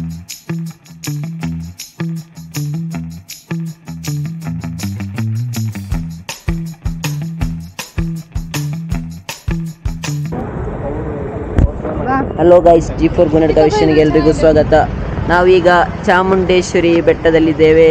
Hello guys ಜಿ ಫೋರ್ ಗುಣಡ್ ಕವಿಷನ್ಗೆ ಎಲ್ರಿಗೂ ಸ್ವಾಗತ ನಾವೀಗ ಚಾಮುಂಡೇಶ್ವರಿ ಬೆಟ್ಟದಲ್ಲಿದ್ದೇವೆ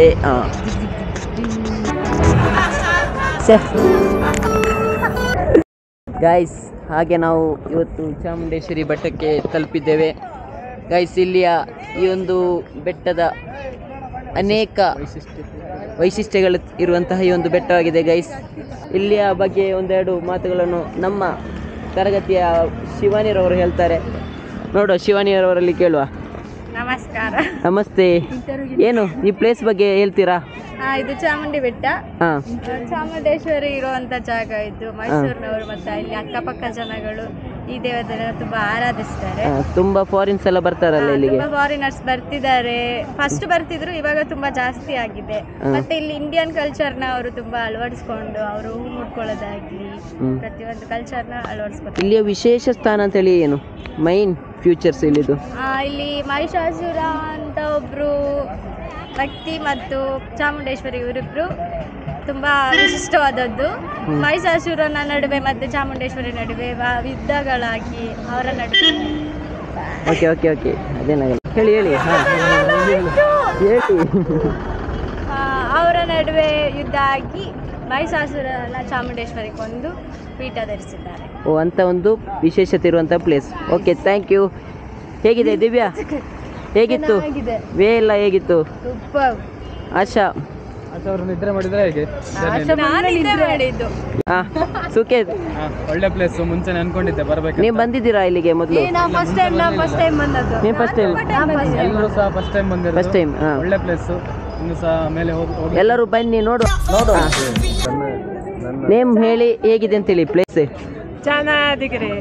ಗೈಸ್ ಹಾಗೆ ನಾವು ಇವತ್ತು ಚಾಮುಂಡೇಶ್ವರಿ ಬೆಟ್ಟಕ್ಕೆ ತಲುಪಿದ್ದೇವೆ ಗೈಸ್ ಇಲ್ಲಿಯ ಈ ಒಂದು ಬೆಟ್ಟದ ಅನೇಕ ವೈಶಿಷ್ಟ್ಯಗಳು ಇರುವಂತಹ ಈ ಒಂದು ಬೆಟ್ಟವಾಗಿದೆ ಗೈಸ್ ಇಲ್ಲಿಯ ಬಗ್ಗೆ ಒಂದೆರಡು ಮಾತುಗಳನ್ನು ನಮ್ಮ ತರಗತಿಯ ಶಿವಾನಿರವರು ಹೇಳ್ತಾರೆ ನೋಡುವ ಶಿವಾನಿಯವರಲ್ಲಿ ಕೇಳುವ ನಮಸ್ಕಾರ ನಮಸ್ತೆ ಏನು ಈ ಪ್ಲೇಸ್ ಬಗ್ಗೆ ಹೇಳ್ತೀರಾ ಆ, ಇದು ಚಾಮುಂಡಿ ಬೆಟ್ಟ ಹಾಂ ಚಾಮುಂಡೇಶ್ವರಿ ಇರುವಂತ ಜಾಗ ಇದು ಮೈಸೂರಿನವರು ಮತ್ತೆ ಇಲ್ಲಿ ಅಕ್ಕಪಕ್ಕ ಜನಗಳು ಈ ದೇವತೆನ ತುಂಬಾ ಆರಾಧಿಸ್ತಾರೆ ತುಂಬ ಫಾರಿನ್ಸ್ ಎಲ್ಲ ಬರ್ತಾರಲ್ಲ ಇಲ್ಲಿಗೆ ತುಂಬಾ ಫಾರಿನರ್ಸ್ ಬರ್ತಿದ್ದಾರೆ ಫಸ್ಟ್ ಬರ್ತಿದ್ರು ಇವಾಗ ತುಂಬಾ ಜಾಸ್ತಿ ಆಗಿದೆ ಮತ್ತೆ ಇಲ್ಲಿ ಇಂಡಿಯನ್ ಕಲ್ಚರ್ನ ಅವರು ತುಂಬಾ ಅಳವಡಿಸ್ಕೊಂಡು ಅವರು ಹೂ ಮುಟ್ಕೊಳ್ಳೋದಾಗ್ಲಿ ಹ್ಮ್. ಪ್ರತಿಯೊಂದು ಕಲ್ಚರ್ನ ಅಳವಡಿಸ್ಕೊತಾರೆ ಇಲ್ಲಿಯ ವಿಶೇಷ ಸ್ಥಾನ ಅಂತೇಳಿ ಏನು ಮೈನ್ ಫ್ಯೂಚರ್ಸ್ ಇಲ್ಲಿದು ಆ, ಇಲ್ಲಿ ಮಹಿಷಾಸುರ ಅಂತ ಒಬ್ರು ವ್ಯಕ್ತಿ ಮತ್ತು ಚಾಮುಂಡೇಶ್ವರಿ ಇವರಿಬ್ರು ತುಂಬಾ ವಿಶಿಷ್ಟವಾದದ್ದು ಮಹಿಷಾಸುರನ ನಡುವೆ ಮತ್ತೆ ಚಾಮುಂಡೇಶ್ವರಿ ನಡುವೆ ವ- ಯುದ್ಧಗಳಾಗಿ ಅವರ ನಡುವೆ ಓಕೆ ಓಕೆ ಓಕೆ ಅದೇನಾಗಲ್ಲ ಹೇಳಿ ಹೇಳಿ ಹಾಂ ಹೇಳಿ ಆ, ಅವರ ನಡುವೆ ಯುದ್ಧ ಆಗಿ ಮಹಿಷಾಸುರನ ಚಾಮುಂಡೇಶ್ವರಿ ಕೊಂದು ಪೀಠ ಧರಿಸಿದ್ದಾರೆ ಓ ಅಂತ ಒಂದು ವಿಶೇಷತೆ ಇರುವಂಥ ಪ್ಲೇಸ್ ಓಕೆ ಥ್ಯಾಂಕ್ ಯು ಹೇಗಿದೆ ದಿವ್ಯಾ ಹೇಗಿತ್ತು ವೇ ಎಲ್ಲ ಹೇಗಿತ್ತು ಸೂಪರ್ ಆಶಾ ಅವರು ನಿದ್ರೆ ಮಾಡಿದ್ರೆ ಹೇಗೆ ನಾನು ಇದೇ ಮಾಡಿದ್ದು ಹಾಂ ಸುಖೇತ್ ಹಾ, ಒಳ್ಳೆ ಪ್ಲೇಸ್ ಮುಂಚೆನೆ ಅನ್ಕೊಂಡಿದ್ದೆ ಬರ್ಬೇಕು ನೀವು ಬಂದಿದ್ದೀರಾ ಇಲ್ಲಿಗೆ ಮೊದಲು ಫಸ್ಟ್ ಟೈಮ್ ನಾ ಫಸ್ಟ್ ಟೈಮ್ ಬಂದದ್ದು ನೀವು ಫಸ್ಟ್ ಟೈಮ್ ಎಲ್ಲರೂ ಸಹ ಫಸ್ಟ್ ಟೈಮ್ ಬಂದಿರೋದು ಫಸ್ಟ್ ಟೈಮ್ ಹಾಂ ಒಳ್ಳೆ ಪ್ಲೇಸ್ ಇನ್ನು ಸಹ ಮೇಲೆ ಹೋಗಿ ಹೋಗಿ ಎಲ್ಲರೂ ಬನ್ನಿ ನೋಡು ನೋಡು ನೇಮ್ ಹೇಳಿ ಹೇಗಿದೆ ಅಂತೇಳಿ ಪ್ಲೇಸ್ ಚೆನ್ನಾಗಿರಿ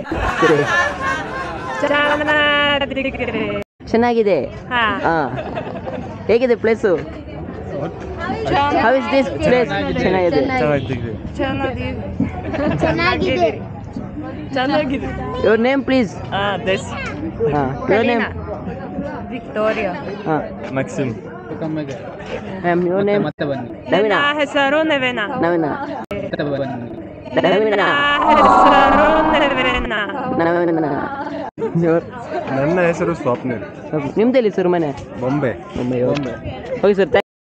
ಚೆನ್ನಾಗಿರಿ ಚೆನ್ನಾಗಿದೆ ಹಾ ಹಾ ಹೇಗಿದೆ place how is this place ಚೆನ್ನಾಗಿದೆ ಚೆನ್ನಾಗಿದೆ ಚೆನ್ನಾಗಿದೆ ಯುವರ್ ನೇಮ್ ಪ್ಲೀಸ್ ಹಾಂ ಯುವರ್ ನೇಮ್ ವಿಕ್ಟೋರಿಯಾ ಹಾಂ ಮ್ಯಾಕ್ಸಿಮ್ ಕಮ್ಮಿಗೆ ಮ್ಯಾಮ್ ಯುವರ್ ನೇಮ್ ಮತ್ತೆ ಬನ್ನಿ ನವೀನ ಹೆಸರು ನೆವೆನಾ ನವೀನ ಮತ್ತೆ ಬನ್ನಿ ನವೀನ ಹೆಸರು ನೆವೆನಾ ನವೀನ Your- ನನ್ನ ಹೆಸರು ಸ್ವಪ್ನಿಲ್ ನಿಮ್ದೆಲ್ಲಿ ಸರ್ ಮನೆ Bombay Bombay okay sir thank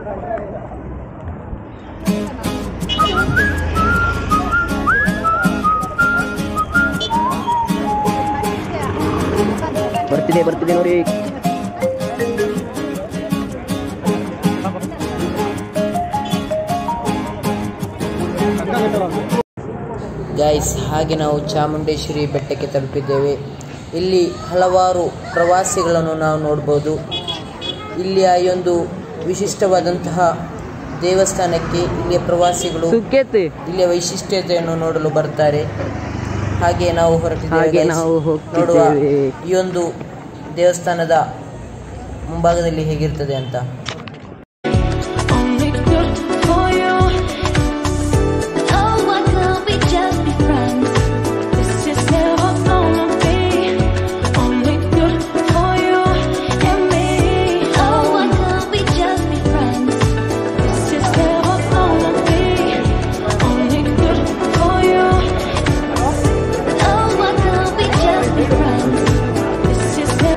ಬರ್ತಿದೆ ಬರ್ತಿದೆ ನೋಡಿ ಗೈಸ್ ಹಾಗೆ ನಾವು ಚಾಮುಂಡೇಶ್ವರಿ ಬೆಟ್ಟಕ್ಕೆ ತಲುಪಿದ್ದೇವೆ ಇಲ್ಲಿ ಹಲವಾರು ಪ್ರವಾಸಿಗಳನ್ನು ನಾವು ನೋಡ್ಬೋದು ಇಲ್ಲಿಯ ಈ ಒಂದು ವಿಶಿಷ್ಟವಾದಂತಹ ದೇವಸ್ಥಾನಕ್ಕೆ ಇಲ್ಲಿಯ ಪ್ರವಾಸಿಗಳು ಇಲ್ಲಿಯ ವೈಶಿಷ್ಟ್ಯತೆಯನ್ನು ನೋಡಲು ಬರ್ತಾರೆ ಹಾಗೆ ನಾವು ಹೊರಟಿದ್ದೇವೆ ಹಾಗೆ guys. ನಾವು ನೋಡುವ ಹೋಗ್ತಿದ್ದೇವೆ. ಈ ಒಂದು ದೇವಸ್ಥಾನದ ಮುಂಭಾಗದಲ್ಲಿ ಹೇಗಿರ್ತದೆ ಅಂತ Only good for you. Oh, why can't we just be friends? This is never gonna be. Only good for you and me. Oh, why can't we just be friends? This is never gonna be. Only good for you. Oh, why can't we just be friends? This is never.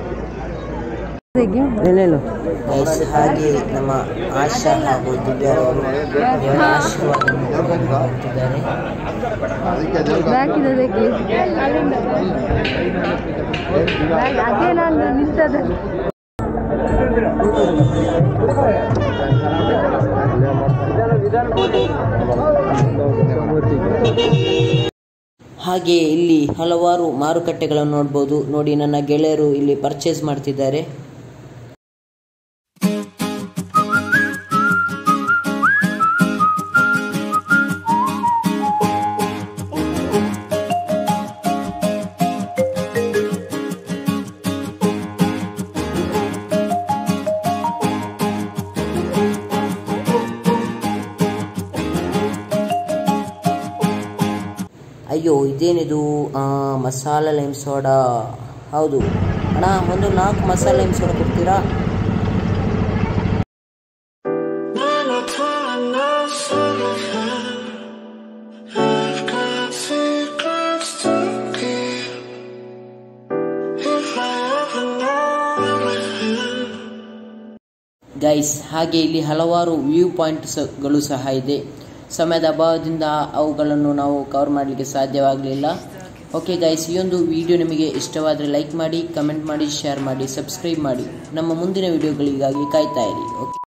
ಎಲ್ಲೆಲ್ಲೋ guys ಹಾಗೆ ನಮ್ಮ ಆಶಾ ಹಾಗೂ ದಿವ್ಯಾ ಅವರು ದೇವರ ಆಶೀರ್ವಾದವನ್ನು ಪಡೆದು ಹೋಗ್ತಿದ್ದಾರೆ ಹಾಗೆ ಇಲ್ಲಿ ಹಲವಾರು ಮಾರುಕಟ್ಟೆಗಳನ್ನು ನೋಡ್ಬೋದು ನೋಡಿ ನನ್ನ ಗೆಳೆಯರು ಇಲ್ಲಿ ಪರ್ಚೇಸ್ ಮಾಡ್ತಿದ್ದಾರೆ ಅಯ್ಯೋ ಇದೇನಿದು ಆ, ಮಸಾಲ ಲೈಮ್ ಸೋಡಾ ಹೌದು ಅಣ್ಣ ಒಂದು ನಾಲ್ಕು ಮಸಾಲೆ ಎಮ್ಸ್ಕೊಂಡು ಕೊಡ್ತೀರಾ ಗೈಸ್ ಹಾಗೆ ಇಲ್ಲಿ ಹಲವಾರು ವ್ಯೂ ಪಾಯಿಂಟ್ಸ್ಗಳು ಸಹ ಇದೆ ಸಮಯದ ಅಭಾವದಿಂದ ಅವುಗಳನ್ನು ನಾವು ಕವರ್ ಮಾಡಲಿಕ್ಕೆ ಸಾಧ್ಯವಾಗಲಿಲ್ಲ ಓಕೆ ಗೈಸ್ ಈ ಒಂದು ವಿಡಿಯೋ ನಿಮಗೆ ಇಷ್ಟವಾದರೆ ಲೈಕ್ ಮಾಡಿ ಕಮೆಂಟ್ ಮಾಡಿ ಶೇರ್ ಮಾಡಿ ಸಬ್ಸ್ಕ್ರೈಬ್ ಮಾಡಿ ನಮ್ಮ ಮುಂದಿನ ವಿಡಿಯೋಗಳಿಗಾಗಿ ಕಾಯ್ತಾ ಇರಿ ಓಕೆ